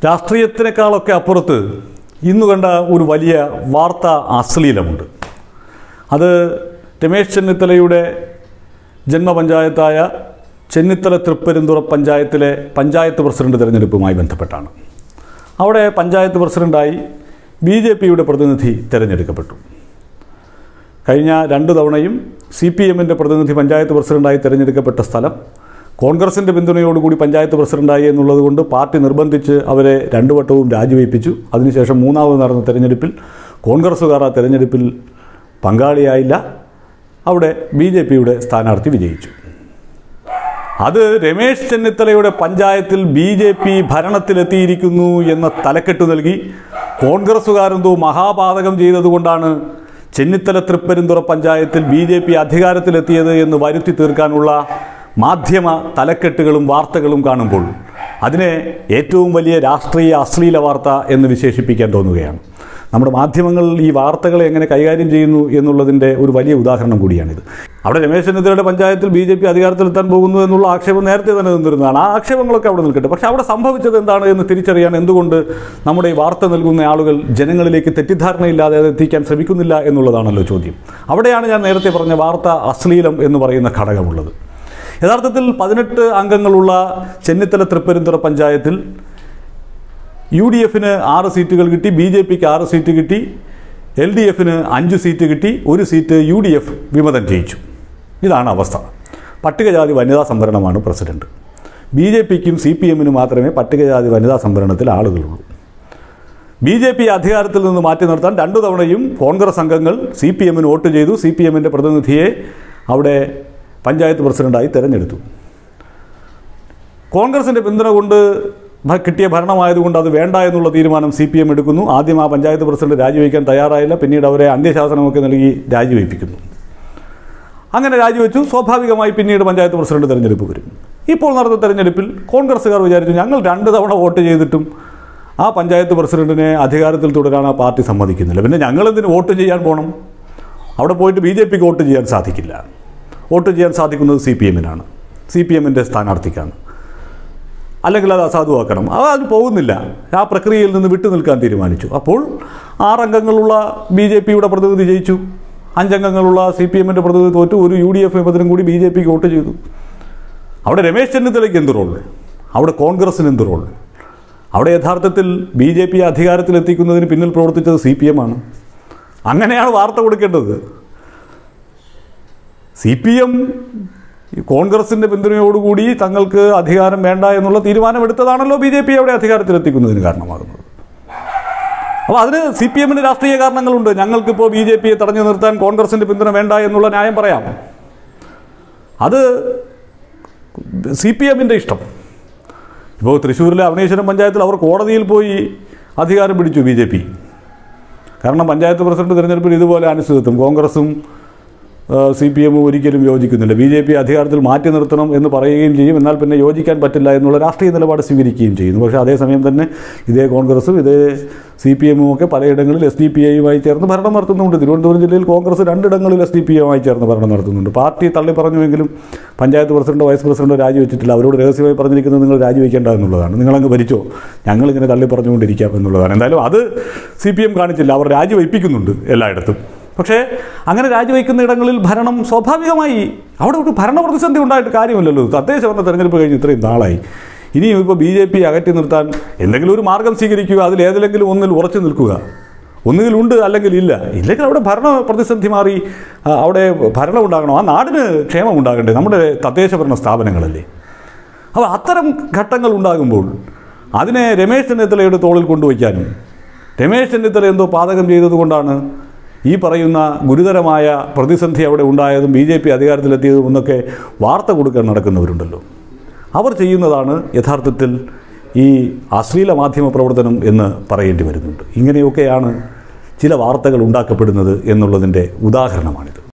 രാഷ്ട്രീയത്തിനേക്കാളൊക്കെ അപ്പുറത്ത് ഇന്ന് കണ്ട ഒരു വലിയ വാർത്ത അശ്ലീലമുണ്ട് അത് രമേശ് ചെന്നിത്തലയുടെ ജന്മപഞ്ചായത്തായ ചെന്നിത്തല തൃപ്പരുന്തുറ പഞ്ചായത്തിലെ പഞ്ചായത്ത് പ്രസിഡന്റ് തിരഞ്ഞെടുപ്പുമായി ബന്ധപ്പെട്ടാണ് അവിടെ പഞ്ചായത്ത് പ്രസിഡന്റായി ബി ജെ പിയുടെ പ്രതിനിധി തിരഞ്ഞെടുക്കപ്പെട്ടു കഴിഞ്ഞ രണ്ട് തവണയും സി പി എമ്മിൻ്റെ പ്രതിനിധി പഞ്ചായത്ത് പ്രസിഡന്റായി തിരഞ്ഞെടുക്കപ്പെട്ട സ്ഥലം കോൺഗ്രസിൻ്റെ പിന്തുണയോടുകൂടി പഞ്ചായത്ത് പ്രസിഡന്റായി എന്നുള്ളത് കൊണ്ട് പാർട്ടി നിർബന്ധിച്ച് അവരെ രണ്ടു വട്ടവും രാജിവെപ്പിച്ചു അതിനുശേഷം മൂന്നാമത് നടന്ന തെരഞ്ഞെടുപ്പിൽ കോൺഗ്രസ്സുകാർ ആ തെരഞ്ഞെടുപ്പിൽ പങ്കാളിയായില്ല അവിടെ ബി ജെ പിയുടെ സ്ഥാനാർത്ഥി വിജയിച്ചു അത് രമേശ് ചെന്നിത്തലയുടെ പഞ്ചായത്തിൽ ബി ജെ പി ഭരണത്തിലെത്തിയിരിക്കുന്നു എന്ന തലക്കെട്ട് നൽകി കോൺഗ്രസ്സുകാരെന്തോ മഹാപാതകം ചെയ്തതുകൊണ്ടാണ് ചെന്നിത്തല തൃപ്പരുന്തുറ പഞ്ചായത്തിൽ ബി ജെ പി അധികാരത്തിലെത്തിയത് എന്ന് വരുത്തി തീർക്കാനുള്ള മാധ്യമ തലക്കെട്ടുകളും വാർത്തകളും കാണുമ്പോൾ അതിനെ ഏറ്റവും വലിയ രാഷ്ട്രീയ അശ്ലീല വാർത്ത എന്ന് വിശേഷിപ്പിക്കാൻ തോന്നുകയാണ് നമ്മുടെ മാധ്യമങ്ങൾ ഈ വാർത്തകളെ എങ്ങനെ കൈകാര്യം ചെയ്യുന്നു എന്നുള്ളതിൻ്റെ ഒരു വലിയ ഉദാഹരണം കൂടിയാണിത് അവിടെ രമേശ് ചെന്നിത്തലയുടെ പഞ്ചായത്തിൽ ബി ജെ പി അധികാരത്തിലെത്താൻ പോകുന്നു എന്നുള്ള ആക്ഷേപം നേരത്തെ തന്നെ നിന്നിരുന്നതാണ് ആ ആക്ഷേപങ്ങളൊക്കെ അവിടെ നിൽക്കട്ടെ പക്ഷേ അവിടെ സംഭവിച്ചത് എന്താണ് എന്ന് തിരിച്ചറിയാൻ എന്തുകൊണ്ട് നമ്മുടെ ഈ വാർത്ത നൽകുന്ന ആളുകൾ ജനങ്ങളിലേക്ക് തെറ്റിദ്ധാരണയില്ലാതെ അത് എത്തിക്കാൻ ശ്രമിക്കുന്നില്ല എന്നുള്ളതാണല്ലോ ചോദ്യം അവിടെയാണ് ഞാൻ നേരത്തെ പറഞ്ഞ വാർത്ത അശ്ലീലം എന്ന് പറയുന്ന ഘടകമുള്ളത് യഥാർത്ഥത്തിൽ പതിനെട്ട് അംഗങ്ങളുള്ള ചെന്നിത്തല തൃപ്പരുന്തുറ പഞ്ചായത്തിൽ യു ഡി എഫിന് ആറ് സീറ്റുകൾ കിട്ടി ബി ജെ പിക്ക് ആറ് സീറ്റ് കിട്ടി എൽ ഡി എഫിന് അഞ്ച് സീറ്റ് കിട്ടി ഒരു സീറ്റ് യു ഡി എഫ് വിമതം ജയിച്ചു ഇതാണ് അവസ്ഥ പട്ടികജാതി വനിതാ സംവരണമാണ് പ്രസിഡന്റ് ബി ജെ പിക്കും സി പി എമ്മിനും മാത്രമേ പട്ടികജാതി വനിതാ സംവരണത്തിൽ ആളുകളുള്ളൂ ബി ജെ പി അധികാരത്തിൽ നിന്ന് മാറ്റി നിർത്താൻ രണ്ടു തവണയും കോൺഗ്രസ് അംഗങ്ങൾ സി പി എമ്മിന് വോട്ട് ചെയ്തു സി പി എമ്മിൻ്റെ പ്രതിനിധിയെ അവിടെ പഞ്ചായത്ത് പ്രസിഡന്റായി തിരഞ്ഞെടുത്തു കോൺഗ്രസിൻ്റെ പിന്തുണ കൊണ്ട് ഭ- കിട്ടിയ ഭരണമായതുകൊണ്ട് അത് വേണ്ട എന്നുള്ള തീരുമാനം സി പി എം എടുക്കുന്നു ആദ്യം ആ പഞ്ചായത്ത് പ്രസിഡന്റ് രാജിവെക്കാൻ തയ്യാറായില്ല പിന്നീട് അവരെ അന്ത്യശാസനമൊക്കെ നൽകി രാജിവെപ്പിക്കുന്നു അങ്ങനെ രാജിവെച്ചു സ്വാഭാവികമായി പിന്നീട് പഞ്ചായത്ത് പ്രസിഡന്റ് തെരഞ്ഞെടുപ്പ് വരും ഇപ്പോൾ നടന്ന തെരഞ്ഞെടുപ്പിൽ കോൺഗ്രസ്സുകാർ വിചാരിച്ചു ഞങ്ങൾ രണ്ട് തവണ വോട്ട് ചെയ്തിട്ടും ആ പഞ്ചായത്ത് പ്രസിഡന്റിനെ അധികാരത്തിൽ തുടരാൻ ആ പാർട്ടി സമ്മതിക്കുന്നില്ല പിന്നെ ഞങ്ങളെന്തിന് വോട്ട് ചെയ്യാൻ പോകണം അവിടെ പോയിട്ട് ബി ജെ പിക്ക് വോട്ട് ചെയ്യാൻ സാധിക്കില്ല വോട്ട് ചെയ്യാൻ സാധിക്കുന്നത് സി പി എമ്മിനാണ് സി പി എമ്മിൻ്റെ സ്ഥാനാർത്ഥിക്കാണ് അല്ലെങ്കിൽ അത് അസാധുവാക്കണം അത് അത് പോകുന്നില്ല ആ പ്രക്രിയയിൽ നിന്ന് വിട്ടു നിൽക്കാൻ തീരുമാനിച്ചു അപ്പോൾ ആറംഗങ്ങളുള്ള ബി ജെ പിയുടെ പ്രതിനിധി ജയിച്ചു അഞ്ചംഗങ്ങളുള്ള സി പി എമ്മിൻ്റെ പ്രതിനിധി തോറ്റു ഒരു യു ഡി എഫ് വിമതനും കൂടി ബി ജെ പിക്ക് വോട്ട് ചെയ്തു അവിടെ രമേശ് ചെന്നിത്തലയ്ക്ക് എന്ത് റോൾ അവിടെ കോൺഗ്രസിന് എന്ത് റോൾ അവിടെ യഥാർത്ഥത്തിൽ ബി ജെ പി അധികാരത്തിലെത്തിക്കുന്നതിന് പിന്നിൽ പ്രവർത്തിച്ചത് സി പി എം ആണ് അങ്ങനെയാണ് വാർത്ത കൊടുക്കേണ്ടത് സി പി എം കോൺഗ്രസിൻ്റെ പിന്തുണയോടുകൂടി തങ്ങൾക്ക് അധികാരം വേണ്ട എന്നുള്ള തീരുമാനമെടുത്തതാണല്ലോ ബി ജെ പി അവിടെ അധികാരത്തിലെത്തിക്കുന്നതിന് കാരണമാകുന്നത് അപ്പോൾ അതിന് സി പി എമ്മിന് രാഷ്ട്രീയ കാരണങ്ങളുണ്ട് ഞങ്ങൾക്കിപ്പോൾ ബി ജെ പിയെ തടഞ്ഞു നിർത്താൻ കോൺഗ്രസിൻ്റെ പിന്തുണ വേണ്ട എന്നുള്ള ന്യായം പറയാം അത് സി പി എമ്മിൻ്റെ ഇഷ്ടം ഇപ്പോൾ തൃശ്ശൂരിലെ അവനീശ്വരം പഞ്ചായത്തിൽ അവർ കോടതിയിൽ പോയി അധികാരം പിടിച്ചു ബി ജെ പി കാരണം പഞ്ചായത്ത് പ്രസിഡന്റ് തിരഞ്ഞെടുപ്പിൽ ഇതുപോലെ അനിശ്ചിതത്വം കോൺഗ്രസും സി പി എമ്മും ഒരിക്കലും യോജിക്കുന്നില്ല ബി ജെ പി അധികാരത്തിൽ മാറ്റി നിർത്തണം എന്ന് പറയുകയും ചെയ്യും എന്നാൽ പിന്നെ യോജിക്കാൻ പറ്റില്ല എന്നുള്ള രാഷ്ട്രീയ നിലപാട് സ്വീകരിക്കുകയും ചെയ്യുന്നു പക്ഷേ അതേസമയം തന്നെ ഇതേ കോൺഗ്രസും ഇതേ സി പി എമ്മും ഒക്കെ പലയിടങ്ങളിൽ എസ് ഡി പി ഐയുമായി ചേർന്ന് ഭരണം നടത്തുന്നുണ്ട് തിരുവനന്തപുരം ജില്ലയിൽ കോൺഗ്രസ് രണ്ടിടങ്ങളിൽ എസ് ഡി പി ഐയുമായി ചേർന്ന് ഭരണം നടത്തുന്നുണ്ട് പാർട്ടി തള്ളി പറഞ്ഞുവെങ്കിലും പഞ്ചായത്ത് പ്രസിഡന്റോ വൈസ് പ്രസിഡന്റോ രാജിവെച്ചിട്ടില്ല അവരോട് രഹസ്യമായി പറഞ്ഞിരിക്കുന്നത് നിങ്ങൾ രാജിവെക്കേണ്ട എന്നുള്ളതാണ് നിങ്ങളങ്ങ് ഭരിച്ചോ ഞങ്ങളിങ്ങനെ തള്ളി പറഞ്ഞുകൊണ്ടിരിക്കാം എന്നുള്ളതാണ് എന്തായാലും അത് സി പി എം കാണിച്ചില്ല അവർ രാജിവെപ്പിക്കുന്നുണ്ട് എല്ലായിടത്തും പക്ഷേ അങ്ങനെ രാജിവെക്കുന്ന ഇടങ്ങളിൽ ഭരണം സ്വാഭാവികമായി അവിടെ ഒരു ഭരണ പ്രതിസന്ധി ഉണ്ടായിട്ട് കാര്യമില്ലല്ലോ തദ്ദേശ ഭരണ തെരഞ്ഞെടുപ്പ് കഴിഞ്ഞ് ഇത്രയും നാളായി ഇനിയും ഇപ്പോൾ ബി ജെ പി അകറ്റി നിർത്താൻ എന്തെങ്കിലും ഒരു മാർഗം സ്വീകരിക്കുക അതിൽ ഏതിലെങ്കിലും ഒന്നിൽ ഉറച്ചു നിൽക്കുക ഒന്നുകിൽ ഉണ്ട് അല്ലെങ്കിൽ ഇല്ല ഇല്ലെങ്കിൽ അവിടെ ഭരണ പ്രതിസന്ധി മാറി ആ, അവിടെ ഭരണം ഉണ്ടാകണം ആ നാടിന് ക്ഷേമം ഉണ്ടാകണ്ടേ നമ്മുടെ തദ്ദേശ ഭരണ സ്ഥാപനങ്ങളല്ലേ അപ്പോൾ അത്തരം ഘട്ടങ്ങൾ ഉണ്ടാകുമ്പോൾ അതിനെ രമേശ് ചെന്നിത്തലയുടെ തോളിൽ കൊണ്ടുവയ്ക്കാനും രമേശ് ചെന്നിത്തല എന്തോ പാതകം ചെയ്തതുകൊണ്ടാണ് ഈ പറയുന്ന ഗുരുതരമായ പ്രതിസന്ധി അവിടെ ഉണ്ടായതും ബി ജെ പി അധികാരത്തിലെത്തിയതും എന്നൊക്കെ വാർത്ത കൊടുക്കാൻ നടക്കുന്നവരുണ്ടല്ലോ അവർ ചെയ്യുന്നതാണ് യഥാർത്ഥത്തിൽ ഈ അശ്ലീല മാധ്യമ പ്രവർത്തനം എന്ന് പറയേണ്ടി വരുന്നുണ്ട് ഇങ്ങനെയൊക്കെയാണ് ചില വാർത്തകൾ ഉണ്ടാക്കപ്പെടുന്നത് എന്നുള്ളതിൻ്റെ ഉദാഹരണമാണിത്